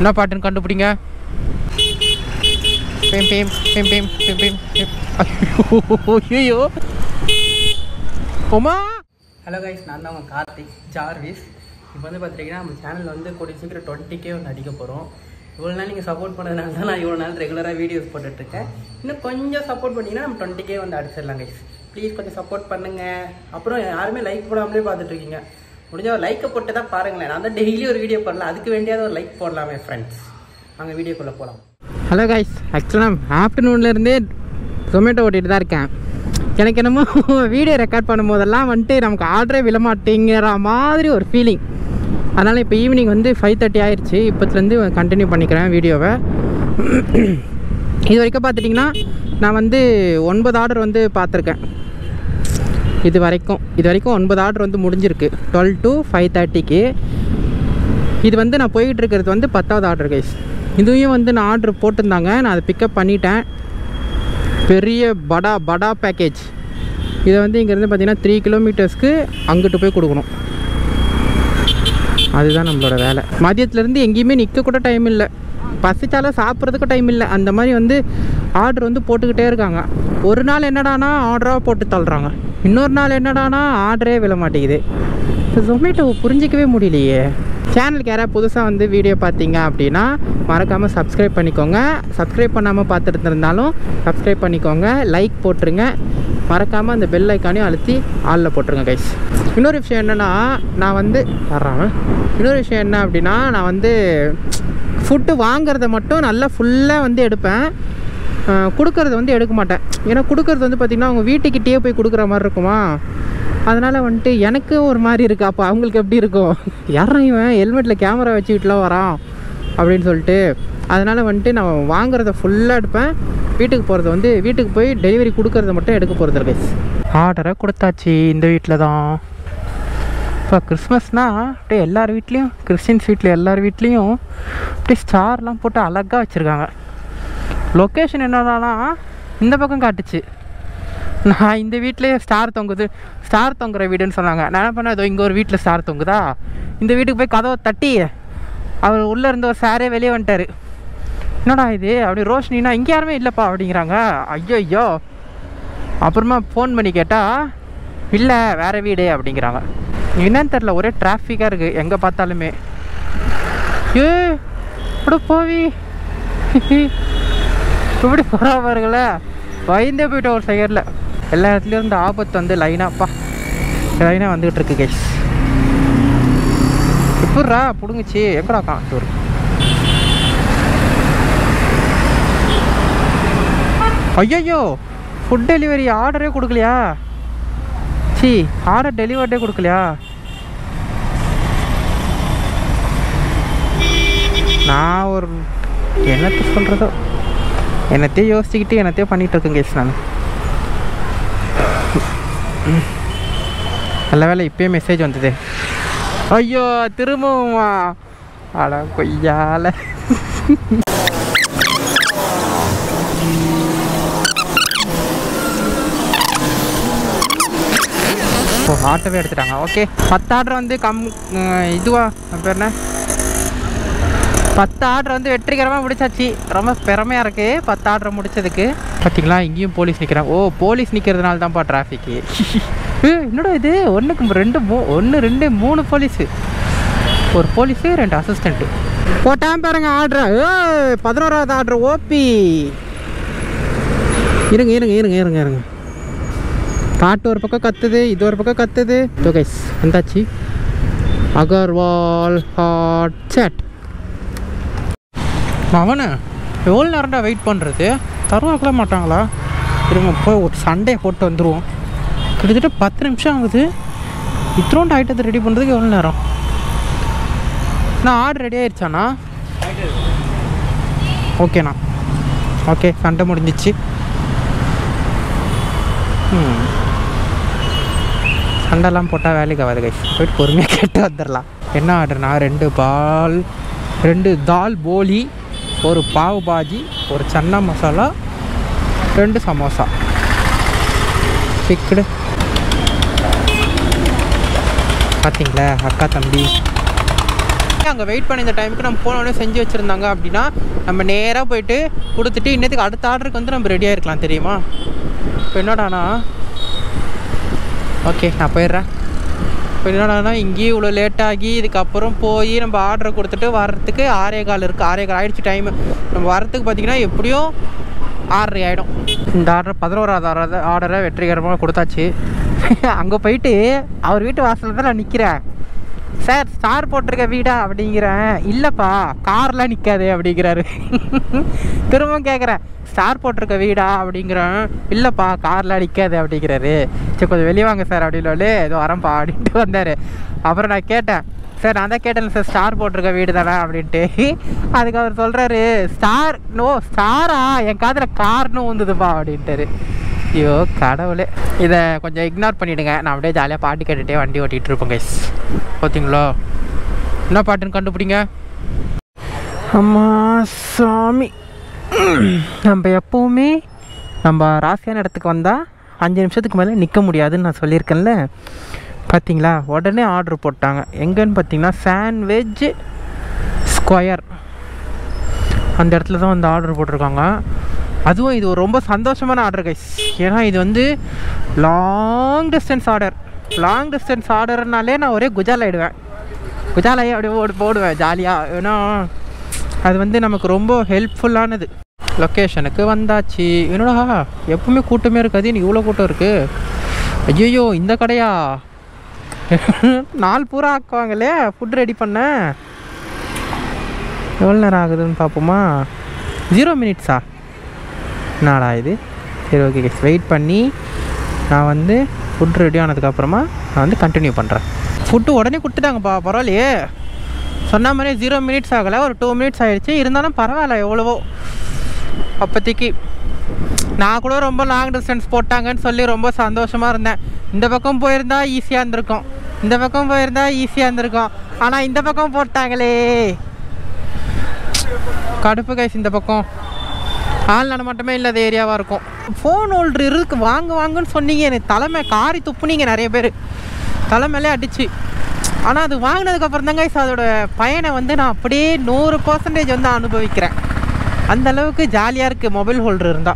என்ன பாட்டுன்னு கண்டுபிடிங்க பேம் பேம் பேம் பேம் பேம் பேம் பேம். ஐயோ ஐயோ ஓமா ஹலோ கைஸ் நான் தான் உங்கள் கார்த்திக் ஜார்விஸ் இப்போ வந்து பார்த்துட்டிங்கன்னா நம்ம சேனலில் வந்து கூடிய சீக்கிரம் டுவெண்ட்டிக்கே வந்து அடிக்க போகிறோம் இவ்வளோ நாள் நீங்கள் சப்போர்ட் பண்ணதுனால தான் நான் இவ்வளோ நாள் ரெகுலராக வீடியோஸ் போட்டுட்ருக்கேன் இன்னும் கொஞ்சம் சப்போர்ட் பண்ணிங்கன்னா நம்ம டுவெண்ட்டிக்கே வந்து அடிச்சிடலாம் கைஸ் ப்ளீஸ் கொஞ்சம் சப்போர்ட் பண்ணுங்கள் அப்புறம் யாருமே லைக் போடாமலே பார்த்துட்டு இருக்கீங்க முடிஞ்ச ஒரு லைக்கை போட்டு தான் பாருங்களேன் நான் தான் டெய்லி ஒரு வீடியோ பண்ணலாம் அதுக்கு வேண்டியாவது ஒரு லைக் போடலாமே ஃப்ரெண்ட்ஸ் நாங்கள் வீடியோக்குள்ளே போகலாம் ஹலோ கைஸ் ஆக்சுவலாக ஆஃப்டர்நூன்லேருந்தே ஜொமேட்டோ ஓட்டிகிட்டு தான் இருக்கேன் எனக்கு என்னமோ வீடியோ ரெக்கார்ட் பண்ணும்போதெல்லாம் வந்துட்டு நமக்கு ஆர்டரே விழமாட்டேங்கிற மாதிரி ஒரு ஃபீலிங் அதனால் இப்போ ஈவினிங் வந்து ஃபைவ் தேர்ட்டி ஆயிடுச்சு இப்போத்துலேருந்து கண்டினியூ பண்ணிக்கிறேன் வீடியோவை இது வரைக்கும் பார்த்துட்டிங்கன்னா நான் வந்து ஒன்பது ஆர்டர் வந்து பார்த்துருக்கேன் இது வரைக்கும் இது வரைக்கும் ஒன்பது ஆர்டர் வந்து முடிஞ்சிருக்கு டுவெல் டு ஃபைவ் தேர்ட்டிக்கு இது வந்து நான் போயிட்டு இருக்கிறது வந்து பத்தாவது ஆர்டர் கைஸ் இதுவும் வந்து நான் ஆர்டர் போட்டிருந்தாங்க நான் அதை பிக்கப் பண்ணிட்டேன் பெரிய படா படா பேக்கேஜ் இதை வந்து இங்கேருந்து பார்த்தீங்கன்னா த்ரீ கிலோமீட்டர்ஸ்க்கு அங்கிட்டு போய் கொடுக்கணும் அதுதான் நம்மளோட வேலை மதியத்துலேருந்து எங்கேயுமே நிற்க கூட டைம் இல்லை பசிச்சாலும் சாப்பிட்றதுக்கு டைம் இல்லை அந்த மாதிரி வந்து ஆர்டர் வந்து போட்டுக்கிட்டே இருக்காங்க ஒரு நாள் என்னடானா ஆர்டராக போட்டு தள்ளுறாங்க இன்னொரு நாள் என்னடானா ஆர்டரே விழ மாட்டேங்குது ஜொமேட்டோ புரிஞ்சிக்கவே முடியலையே சேனலுக்கு யாராவது புதுசாக வந்து வீடியோ பார்த்தீங்க அப்படின்னா மறக்காமல் சப்ஸ்கிரைப் பண்ணிக்கோங்க சப்ஸ்கிரைப் பண்ணாமல் பார்த்துட்டு இருந்தாலும் சப்ஸ்கிரைப் பண்ணிக்கோங்க லைக் போட்டுருங்க மறக்காமல் அந்த பெல் ஐக்கானையும் அழுத்தி ஆளில் போட்டுருங்க கைஸ் இன்னொரு விஷயம் என்னென்னா நான் வந்து வர்றாங்க இன்னொரு விஷயம் என்ன அப்படின்னா நான் வந்து ஃபுட்டு வாங்குறத மட்டும் நல்லா ஃபுல்லாக வந்து எடுப்பேன் கொடுக்கறது வந்து எடுக்க மாட்டேன் ஏன்னா கொடுக்கறது வந்து பார்த்திங்கன்னா அவங்க வீட்டுக்கிட்டேயே போய் கொடுக்குற மாதிரி இருக்குமா அதனால் வந்துட்டு எனக்கு ஒரு மாதிரி இருக்குது அப்போ அவங்களுக்கு எப்படி இருக்கும் யாரா இவன் ஹெல்மெட்டில் கேமரா வச்சுக்கிட்டுலாம் வரான் அப்படின்னு சொல்லிட்டு அதனால் வந்துட்டு நான் வாங்குறத ஃபுல்லாக எடுப்பேன் வீட்டுக்கு போகிறது வந்து வீட்டுக்கு போய் டெலிவரி கொடுக்கறத மட்டும் எடுக்க போகிறது கைஸ் ஆர்டரை கொடுத்தாச்சு இந்த வீட்டில் தான் இப்போ கிறிஸ்மஸ்னால் அப்படியே எல்லார் வீட்லேயும் கிறிஸ்டின்ஸ் வீட்டில் எல்லார் வீட்லேயும் அப்படியே ஸ்டார்லாம் போட்டு அழகாக வச்சுருக்காங்க லொக்கேஷன் என்னன்னா இந்த பக்கம் காட்டுச்சு நான் இந்த வீட்லேயே ஸ்டார் தொங்குது ஸ்டார் தொங்குற வீடுன்னு சொன்னாங்க நான் என்ன பண்ணேன் இதோ இங்கே ஒரு வீட்டில் ஸ்டார் தொங்குதா இந்த வீட்டுக்கு போய் கதவை தட்டி அவர் உள்ளே இருந்த ஒரு சாரே வெளியே வந்துட்டார் என்னடா இது அப்படி ரோஷினா இங்கே யாருமே இல்லைப்பா அப்படிங்கிறாங்க ஐயோ ஐயோ அப்புறமா ஃபோன் பண்ணி கேட்டால் இல்லை வேறு வீடு அப்படிங்கிறாங்க என்னன்னு தெரில ஒரே டிராஃபிக்காக இருக்குது எங்கே பார்த்தாலுமே ஏ இப்படி போவி இப்படி போகிறா பாருங்களே பயந்தே போயிட்டோம் ஒரு செகண்டில் எல்லா இடத்துலையும் இந்த ஆபத்து வந்து லைனாப்பா லைனாக வந்துக்கிட்டு இருக்கு கேஸ் எப்பட்றா பிடுங்குச்சு எங்கடா காட்டூர் ஐயோ ஃபுட் டெலிவரி ஆர்டரே கொடுக்கலையா சி ஆர்டர் டெலிவர்டே கொடுக்கலையா நான் ஒரு என்னத்தை சொல்கிறதோ என்னத்தையும் யோசிச்சுக்கிட்டு என்னத்தையும் பண்ணிகிட்டு இருக்கேன் கேஸ் நான் நல்ல வேலை இப்பயே மெசேஜ் வந்தது ஐயோ திரும்பவுமா அட கொய்யால ஓ ஆட்டோவே எடுத்துட்டாங்க ஓகே பத்து ஆர்டர் வந்து கம் அஹ் இதுவா அது பேர் என்ன பத்து ஆர்டர் வந்து வெற்றிகரமாக முடிச்சாச்சு ரொம்ப பெருமையாக இருக்குது பத்து ஆர்டர் முடிச்சதுக்கு பார்த்தீங்களா இங்கேயும் போலீஸ் நிற்கிறான் ஓ போலீஸ் நிற்கிறதுனால தான்ப்பா டிராஃபிக்கு என்னடா இது ஒன்றுக்கு ரெண்டு மூ ஒன்று ரெண்டு மூணு போலீஸு ஒரு போலீஸு ரெண்டு அசிஸ்டண்ட்டு போட்டான் பாருங்க ஆர்டர் ஏ பதினோராவது ஆர்டர் ஓபி இருங்க இருங்க இருங்க இருங்க இருங்க காட்டு ஒரு பக்கம் கத்துது இது ஒரு பக்கம் கத்துது ஸோ கைஸ் வந்தாச்சு அகர்வால் ஹாட் சேட் அவனு எவ்வளோ நேரம்டா வெயிட் பண்ணுறது தருவாக்கல மாட்டாங்களா திரும்ப போய் ஒரு சண்டே போட்டு வந்துடுவோம் கிட்டத்தட்ட பத்து நிமிஷம் ஆகுது இத்தனோண்டு ஐட்டத்தை ரெடி பண்ணுறதுக்கு எவ்வளோ நேரம் நான் ஆர்டர் ரெடி ஆயிடுச்சாண்ணா ஓகேண்ணா ஓகே சண்டை முடிஞ்சிச்சு ம் சண்டைலாம் போட்டால் வேலைக்கு ஆகாது கைஸ் போயிட்டு பொறுமையாக கேட்டு வந்துடலாம் என்ன ஆர்டர்னா ரெண்டு பால் ரெண்டு தால் போலி ஒரு பாவ் பாஜி ஒரு சன்னா மசாலா ரெண்டு சமோசா பிக்குடு பார்த்தீங்களா அக்கா தம்பி அங்கே வெயிட் பண்ணி இந்த டைமுக்கு நம்ம போனோடனே செஞ்சு வச்சுருந்தாங்க அப்படின்னா நம்ம நேராக போயிட்டு கொடுத்துட்டு இன்னத்துக்கு அடுத்த ஆர்டருக்கு வந்து நம்ம ரெடியாக இருக்கலாம் தெரியுமா இப்போ என்னடாண்ணா ஓகே நான் போயிடுறேன் இப்போ என்னடானா இங்கேயும் இவ்வளோ லேட்டாகி இதுக்கப்புறம் போய் நம்ம ஆர்டரை கொடுத்துட்டு வர்றதுக்கு ஆறே கால் இருக்குது ஆறே கால் ஆயிடுச்சு டைமு நம்ம வர்றதுக்கு பார்த்தீங்கன்னா எப்படியும் ஆறரை ஆகிடும் இந்த ஆர்டர் பதினோராவது ஆர்டர் ஆர்டரை வெற்றிகரமாக கொடுத்தாச்சு அங்கே போயிட்டு அவர் வீட்டு வாசலில் தான் நான் நிற்கிறேன் சார் ஸ்டார் போட்டிருக்க வீடா அப்படிங்கிறேன் இல்லைப்பா கார்லாம் நிற்காது அப்படிங்கிறாரு திரும்பவும் கேட்குறேன் ஸ்டார் போட்டிருக்க வீடா அப்படிங்கிறேன் இல்லைப்பா கார்லாம் நிற்காது அப்படிங்கிறாரு சரி கொஞ்சம் வெளியே வாங்க சார் அப்படின்னு ஏதோ வரேன்ப்பா அப்படின்ட்டு வந்தார் அப்புறம் நான் கேட்டேன் சார் நான் தான் கேட்டேன் சார் ஸ்டார் போட்டிருக்க வீடு தானே அப்படின்ட்டு அதுக்கு அவர் சொல்கிறாரு ஸ்டார் நோ ஸ்டாரா என் காதில் கார்னு வந்துதுப்பா அப்படின்ட்டாரு ஐயோ கடவுளே இதை கொஞ்சம் இக்னோர் பண்ணிவிடுங்க நான் அப்படியே ஜாலியாக பாட்டு கேட்டுகிட்டே வண்டி ஓட்டிகிட்டு இருப்பேன் கைஸ் பார்த்தீங்களா என்ன பாட்டுன்னு கண்டுபிடிங்க அம்மா சாமி நம்ம எப்போவுமே நம்ம ராசியான இடத்துக்கு வந்தால் அஞ்சு நிமிஷத்துக்கு மேலே நிற்க முடியாதுன்னு நான் சொல்லியிருக்கேன்ல பார்த்தீங்களா உடனே ஆர்டர் போட்டாங்க எங்கன்னு பார்த்தீங்கன்னா சாண்ட்விச் ஸ்கொயர் அந்த இடத்துல தான் வந்து ஆர்டர் போட்டிருக்காங்க அதுவும் இது ஒரு ரொம்ப சந்தோஷமான ஆர்டர் கைஸ் ஏன்னா இது வந்து long distance order long distance ஆர்டர்னாலே நான் ஒரே குஜால் ஆகிடுவேன் குஜாலாயே அப்படியே ஓடி போடுவேன் ஜாலியாக ஏன்னா அது வந்து நமக்கு ரொம்ப ஹெல்ப்ஃபுல்லானது லொக்கேஷனுக்கு வந்தாச்சு என்னடா எப்பவுமே கூட்டமே இருக்காது இன்னைக்கு இவ்வளோ கூட்டம் இருக்குது ஐயோ இந்த கடையா நாள் பூரா ஆக்குவாங்களே ஃபுட் ரெடி பண்ண எவ்வளோ நேரம் ஆகுதுன்னு பார்ப்போமா ஜீரோ மினிட்ஸா என்னடா இது சரி ஓகே வெயிட் பண்ணி நான் வந்து ஃபுட் ரெடி ஆனதுக்கப்புறமா நான் வந்து கண்டினியூ பண்ணுறேன் ஃபுட்டு உடனே கொடுத்துட்டாங்கப்பா பரவாயில்லையே சொன்ன மாதிரியே ஜீரோ மினிட்ஸ் ஆகலை ஒரு டூ மினிட்ஸ் ஆகிடுச்சு இருந்தாலும் பரவாயில்ல எவ்வளவோ அப்போதைக்கு நான் கூட ரொம்ப லாங் டிஸ்டன்ஸ் போட்டாங்கன்னு சொல்லி ரொம்ப சந்தோஷமாக இருந்தேன் இந்த பக்கம் போயிருந்தா ஈஸியாக இருந்திருக்கும் இந்த பக்கம் போயிருந்தா ஈஸியாக இருந்திருக்கும் ஆனால் இந்த பக்கம் போட்டாங்களே கடுப்பு கைஸ் இந்த பக்கம் ஆள் நடமாட்டமே இல்லாத ஏரியாவாக இருக்கும் ஃபோன் ஹோல்டர் இருக்கு வாங்க வாங்கன்னு சொன்னீங்க எனக்கு தலைமை காரி துப்புனீங்க நிறைய பேர் தலைமையிலே அடிச்சு ஆனால் அது வாங்கினதுக்கப்புறம் தாங்க guys அதோட பயனை வந்து நான் அப்படியே நூறு பர்சன்டேஜ் வந்து அனுபவிக்கிறேன் அந்த அளவுக்கு ஜாலியாக இருக்குது மொபைல் ஹோல்டர் இருந்தால்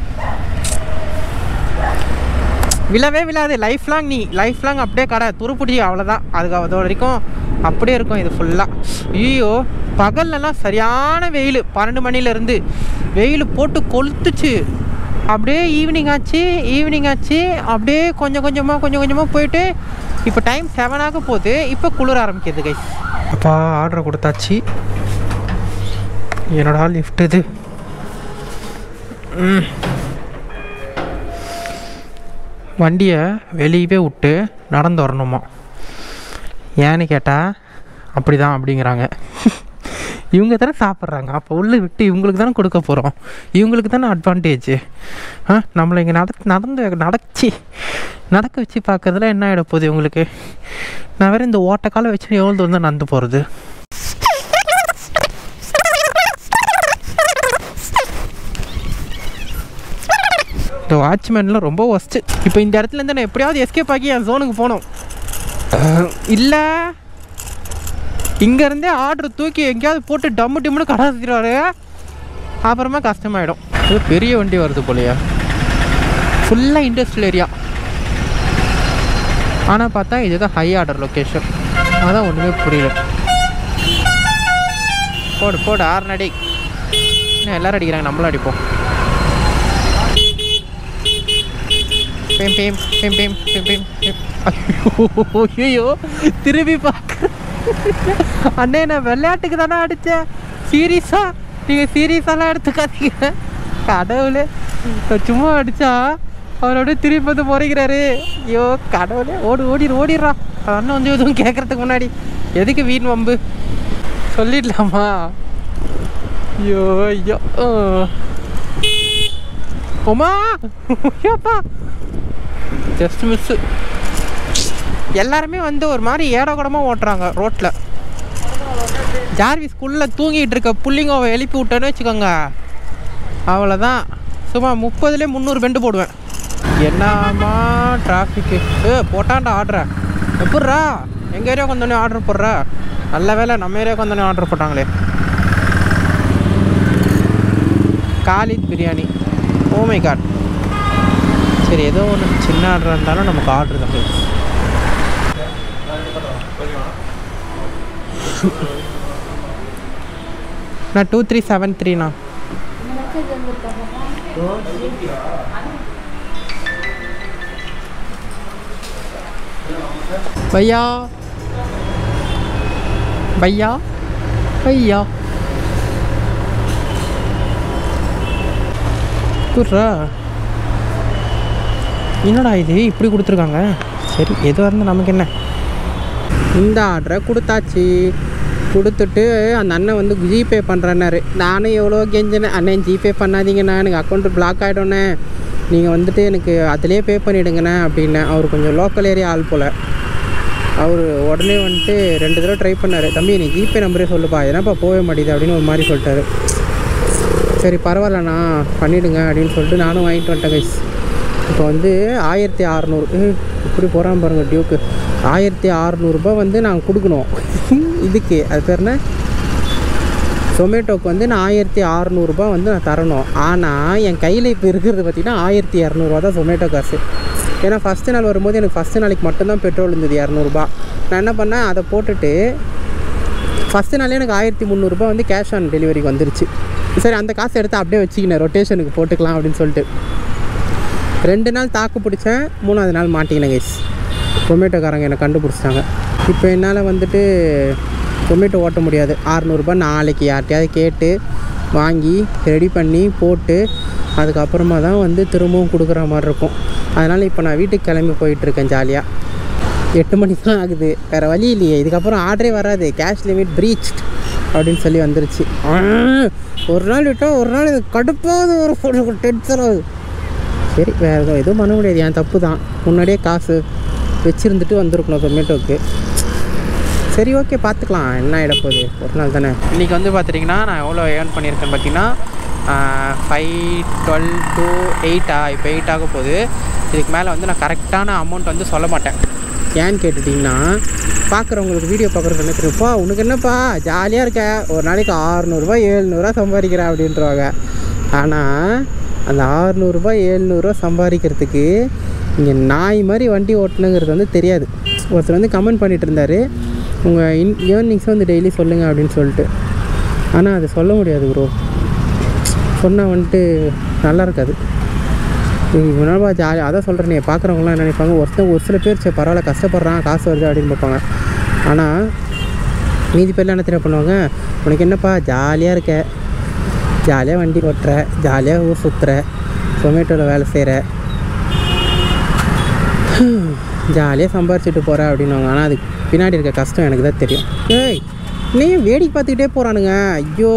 விழவே விழாது லைஃப் லாங் நீ லைஃப் லாங் அப்படியே கடை துருப்பிடி அவ்வளோதான் அதுக்கு அது வரைக்கும் அப்படியே இருக்கும் இது ஃபுல்லாக ஐயோ பகல்லலாம் சரியான வெயில் பன்னெண்டு மணிலேருந்து வெயில் போட்டு கொளுத்துச்சு அப்படியே ஈவினிங் ஆச்சு ஈவினிங் ஆச்சு அப்படியே கொஞ்சம் கொஞ்சமாக கொஞ்சம் கொஞ்சமாக போயிட்டு இப்போ டைம் செவனாக போகுது இப்போ குளிர ஆரம்பிக்குது கைஸ் அப்பா ஆர்டர் கொடுத்தாச்சு என்னடா லிஃப்ட் இது ம் வண்டியை வெளியவே விட்டு நடந்து வரணுமா ஏன்னு கேட்டால் அப்படி தான் அப்படிங்கிறாங்க இவங்க தானே சாப்பிட்றாங்க அப்போ உள்ளே விட்டு இவங்களுக்கு தானே கொடுக்க போகிறோம் இவங்களுக்கு தானே அட்வான்டேஜ் ஆ நம்மளை இங்கே நட நடந்து நடச்சி நடக்க வச்சு பார்க்கறதுல என்ன ஆகிட போகுது இவங்களுக்கு நான் வேறு இந்த ஓட்டக்கால வச்சு எவ்வளோ தூரம் தான் நடந்து போகிறது இந்த வாட்ச்மேன்லாம் ரொம்ப ஒஸ்ட்டு இப்போ இந்த இடத்துலேருந்து நான் எப்படியாவது எஸ்கேப் ஆகி என் ஜோனுக்கு போகணும் இல்லை இங்கேருந்தே ஆர்டர் தூக்கி எங்கேயாவது போட்டு டம்மு டிம்முன்னு கடை சுற்றிடுவாரு அப்புறமா கஷ்டமாயிடும் இது பெரிய வண்டி வருது போலையா ஃபுல்லாக இண்டஸ்ட்ரியல் ஏரியா ஆனால் பார்த்தா இதுதான் ஹை ஆர்டர் லொக்கேஷன் அதான் ஒன்றுமே புரியல போடு போடு ஆறு அடி என்ன எல்லாரும் அடிக்கிறாங்க நம்மளும் அடிப்போம் பேம் பேம் பேம் பேம் பேம் பேம் பேம். ஐயோ ஐயோ திரும்பி பார்க்க அண்ணே நான் விளையாட்டுக்கு தானே அடித்தேன் சீரியஸா நீங்கள் சீரியஸாலாம் எடுத்துக்காதீங்க கடவுளே நான் சும்மா அடித்தா அவர் அப்படியே திரும்பி வந்து முறைக்கிறாரு ஐயோ கடவுளே ஓடு ஓடிடு ஓடிடுறா அண்ணன் வந்து எதுவும் கேட்குறதுக்கு முன்னாடி எதுக்கு வீண் வம்பு சொல்லிடலாமா ஐயோ ஐயோ ஆ. உமா ஐயோப்பா ஜஸ்ட் மிஸ்ஸு எல்லாருமே வந்து ஒரு மாதிரி ஏடகுடமாக ஓட்டுறாங்க ரோட்டில் ஜார்வி ஸ்கூலில் தூங்கிட்டு இருக்க புள்ளிங்கோவை எழுப்பி விட்டேன்னு வச்சுக்கோங்க அவ்வளோதான் சும்மா முப்பதுலேயே முந்நூறு பெண்டு போடுவேன் என்னம்மா டிராஃபிக்கு ஏ போட்டான்டா ஆர்டரை எப்பட்றா எங்கள் ஏரியா கொஞ்சம் ஆர்டர் போடுற நல்ல வேலை நம்ம ஏரியாவுக்கு வந்தோடனே ஆர்டர் போட்டாங்களே Khalid biryani oh my god சரி ஏதோ ஒன்று சின்ன ஆர்டர் இருந்தாலும் நமக்கு ஆர்டர் தான் guys. நான் டூ த்ரீ செவன் த்ரீண்ணா भैया भैया भैया குர்ரா என்னடா இது இப்படி கொடுத்துருக்காங்க சரி எதுவாக இருந்தால் நமக்கு என்ன இந்த ஆர்டரை கொடுத்தாச்சு கொடுத்துட்டு அந்த அண்ணன் வந்து ஜிபே பண்ணுறேன்னாரு நானும் எவ்வளோ கெஞ்சினேன் அண்ணன் ஜிபே பண்ணாதீங்கண்ணா எனக்கு அக்கௌண்ட்டு பிளாக் ஆகிடோண்ணே நீங்கள் வந்துட்டு எனக்கு அதிலே பே பண்ணிவிடுங்கண்ணே அப்படின்னேன் அவர் கொஞ்சம் லோக்கல் ஏரியா ஆள் போல் அவர் உடனே வந்துட்டு ரெண்டு தடவை ட்ரை பண்ணார் தம்பி நீ ஜிபே நம்பரே சொல்லுப்பா என்னப்பா போகவே மாட்டேது அப்படின்னு ஒரு மாதிரி சொல்லிட்டாரு சரி பரவாயில்லண்ணா பண்ணிவிடுங்க அப்படின்னு சொல்லிட்டு நானும் வாங்கிட்டு வந்துட்டேன் கைஸ் இப்போ வந்து ஆயிரத்தி அறநூறு இப்படி போகிறான் பாருங்கள் டியூக்கு ஆயிரத்தி அறநூறுபா வந்து நாங்கள் கொடுக்கணும் இதுக்கு அது பேர் என்ன ஜொமேட்டோக்கு வந்து நான் ஆயிரத்தி அறநூறுபா வந்து நான் தரணும் ஆனால் என் கையில் இப்போ இருக்கிறது பார்த்திங்கன்னா ஆயிரத்தி இரநூறுவா தான் ஜொமேட்டோ காசு ஏன்னா ஃபஸ்ட்டு நாள் வரும்போது எனக்கு ஃபஸ்ட்டு நாளைக்கு மட்டும்தான் பெட்ரோல் இருந்தது இரநூறுபா நான் என்ன பண்ணேன் அதை போட்டுட்டு ஃபஸ்ட்டு நாளே எனக்கு ஆயிரத்தி முந்நூறுரூபா வந்து கேஷ் ஆன் டெலிவரிக்கு வந்துருச்சு சரி அந்த காசை எடுத்து அப்படியே வச்சுக்கினேன் ரொட்டேஷனுக்கு போட்டுக்கலாம் அப்படின்னு சொல்லிட்டு ரெண்டு நாள் தாக்கு பிடிச்சேன் மூணாவது நாள் மாட்டிக்கினேன் கைஸ் டொமேட்டோக்காரங்க என்னை கண்டுபிடிச்சிட்டாங்க இப்போ என்னால் வந்துட்டு டொமேட்டோ ஓட்ட முடியாது அறநூறுபா நாளைக்கு யார்கிட்டயாவது கேட்டு வாங்கி ரெடி பண்ணி போட்டு அதுக்கப்புறமா தான் வந்து திரும்பவும் கொடுக்குற மாதிரி இருக்கும் அதனால் இப்போ நான் வீட்டுக்கு கிளம்பி போயிட்டுருக்கேன் ஜாலியாக எட்டு மணி தான் ஆகுது வேறு வழி இல்லையே இதுக்கப்புறம் ஆர்டரே வராது கேஷ் லிமிட் ப்ரீச் அப்படின்னு சொல்லி வந்துருச்சு ஆ, ஒரு நாள் விட்டால் ஒரு நாள் இது கடுப்பாவது ஒரு டென்ஷன் ஆகுது சரி வேறு எதுவும் எதுவும் பண்ண முடியாது என் தப்பு தான் முன்னாடியே காசு வச்சுருந்துட்டு வந்திருக்கணும் ஜொமேட்டோக்கு சரி ஓகே பார்த்துக்கலாம் என்ன ஆகிட போகுது ஒரு நாள் தானே இன்றைக்கி வந்து பார்த்துட்டிங்கன்னா நான் எவ்வளோ ஏர்ன் பண்ணியிருக்கேன்னு பார்த்தீங்கன்னா ஃபைவ் டுவெல் டூ எயிட்டா இப்போ எயிட் ஆக போகுது இதுக்கு மேலே வந்து நான் கரெக்டான அமௌண்ட் வந்து சொல்ல மாட்டேன் ஏன்னு கேட்டுட்டிங்கன்னா பார்க்குறவங்களுக்கு வீடியோ பார்க்குறவங்க என்ன தெரியும்ப்பா உனக்கு என்னப்பா ஜாலியாக இருக்க ஒரு நாளைக்கு ஆறுநூறுபா ஏழ்நூறுவா சம்பாதிக்கிற அப்படின்றவாங்க ஆனால் அந்த ஆறுநூறுபா ஏழ்நூறுவா சம்பாதிக்கிறதுக்கு இங்கே நாய் மாதிரி வண்டி ஓட்டணுங்கிறது வந்து தெரியாது ஒருத்தர் வந்து கமெண்ட் பண்ணிட்டு இருந்தார் உங்கள் இன் ஏர்னிங்ஸை வந்து டெய்லி சொல்லுங்கள் அப்படின்னு சொல்லிட்டு ஆனால் அது சொல்ல முடியாது ப்ரோ சொன்னால் வந்துட்டு நல்லா இருக்காது இவனால்பா ஜாலி அதான் சொல்கிறேனே பார்க்குறவங்களாம் என்ன நினைப்பாங்க ஒருத்தன் ஒரு சில பேர் சரி பரவாயில்ல கஷ்டப்படுறான் காசு வருது அப்படின்னு பார்ப்பாங்க ஆனால் மீதி பேர்லாம் என்ன தெரியும் பண்ணுவாங்க உனக்கு என்னப்பா ஜாலியாக இருக்க ஜாலியாக வண்டி ஓட்டுற ஜாலியாக ஊர் சுற்றுற ஜொமேட்டோவில் வேலை செய்கிற ஜாலியாக சம்பாரிச்சிட்டு போகிற அப்படின்னுவாங்க ஆனால் அதுக்கு பின்னாடி இருக்க கஷ்டம் எனக்கு தான் தெரியும் ஏய் நீயும் வேடிக்கை பார்த்துக்கிட்டே போகிறானுங்க ஐயோ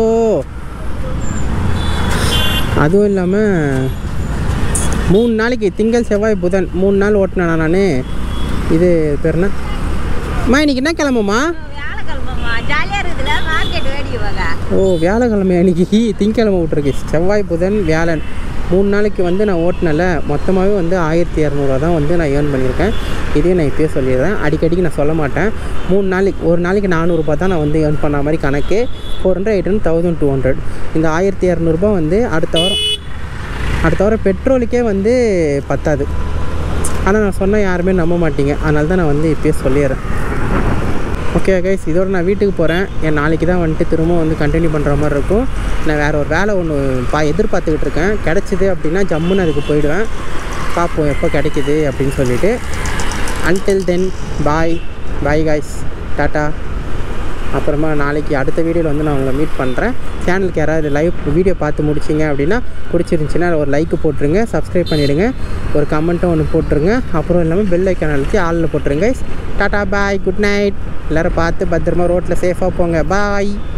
அதுவும் இல்லாமல் மூணு நாளைக்கு திங்கள் செவ்வாய் புதன் மூணு நாள் ஓட்டினேன் நான் இது பேர் என்ன அம்மா இன்னைக்கு என்ன கிளம்புமா வியாழக்கிழமைமா ஜாலியாக இருக்குதுல மார்க்கெட் வேடிக்கை பார்க்க ஓ வியாழக்கிழமை அன்னைக்கு திங்கக்கிழமை விட்ருக்கு செவ்வாய் புதன் வியாழன் மூணு நாளைக்கு வந்து நான் ஓட்டினல மொத்தமாகவே வந்து ஆயிரத்தி இரநூறுவா தான் வந்து நான் ஏர்ன் பண்ணியிருக்கேன் இதையும் நான் இப்போயே சொல்லிடுறேன் அடிக்கடிக்கு நான் சொல்ல மாட்டேன் மூணு நாளைக்கு ஒரு நாளைக்கு நானூறுரூபா தான் நான் வந்து ஏர்ன் பண்ண மாதிரி கணக்கு four hundred eight hundred thousand two hundred இந்த ஆயிரத்தி இரநூறுபா வந்து அடுத்த வாரம் அடுத்த வாரம் பெட்ரோலுக்கே வந்து பத்தாது ஆனால் நான் சொன்னால் யாருமே நம்ப மாட்டீங்க அதனால தான் நான் வந்து இப்போயே சொல்லிடுறேன் ஓகே கைஸ் இதோட நான் வீட்டுக்கு போகிறேன் என் நாளைக்கு தான் வந்துட்டு திரும்ப வந்து கண்டினியூ பண்ணுற மாதிரி இருக்கும் நான் வேறு ஒரு வேலை ஒன்று பா எதிர்பார்த்துக்கிட்டு இருக்கேன் கிடச்சிது அப்படின்னா ஜம்முன்னு அதுக்கு போயிடுவேன் பார்ப்போம் எப்போ கிடைக்குது அப்படின்னு சொல்லிட்டு until then bye bye guys tata அப்புறமா நாளைக்கு அடுத்த வீடியோவில் வந்து நான் உங்களை மீட் பண்ணுறேன் சேனலுக்கு யாராவது லைவ் வீடியோ பார்த்து முடிச்சிங்க அப்படின்னா பிடிச்சிருந்துச்சின்னா ஒரு லைக்கு போட்டுருங்க சப்ஸ்கிரைப் பண்ணிவிடுங்க ஒரு கமெண்ட்டும் ஒன்று போட்டுருங்க அப்புறம் இல்லாமல் பெல் ஐக்கான் அழுத்தி ஆளில் போட்டுருங்க டாட்டா பாய் குட் நைட் எல்லோரும் பார்த்து பத்திரமா ரோட்டில் சேஃபாக போங்க பாய்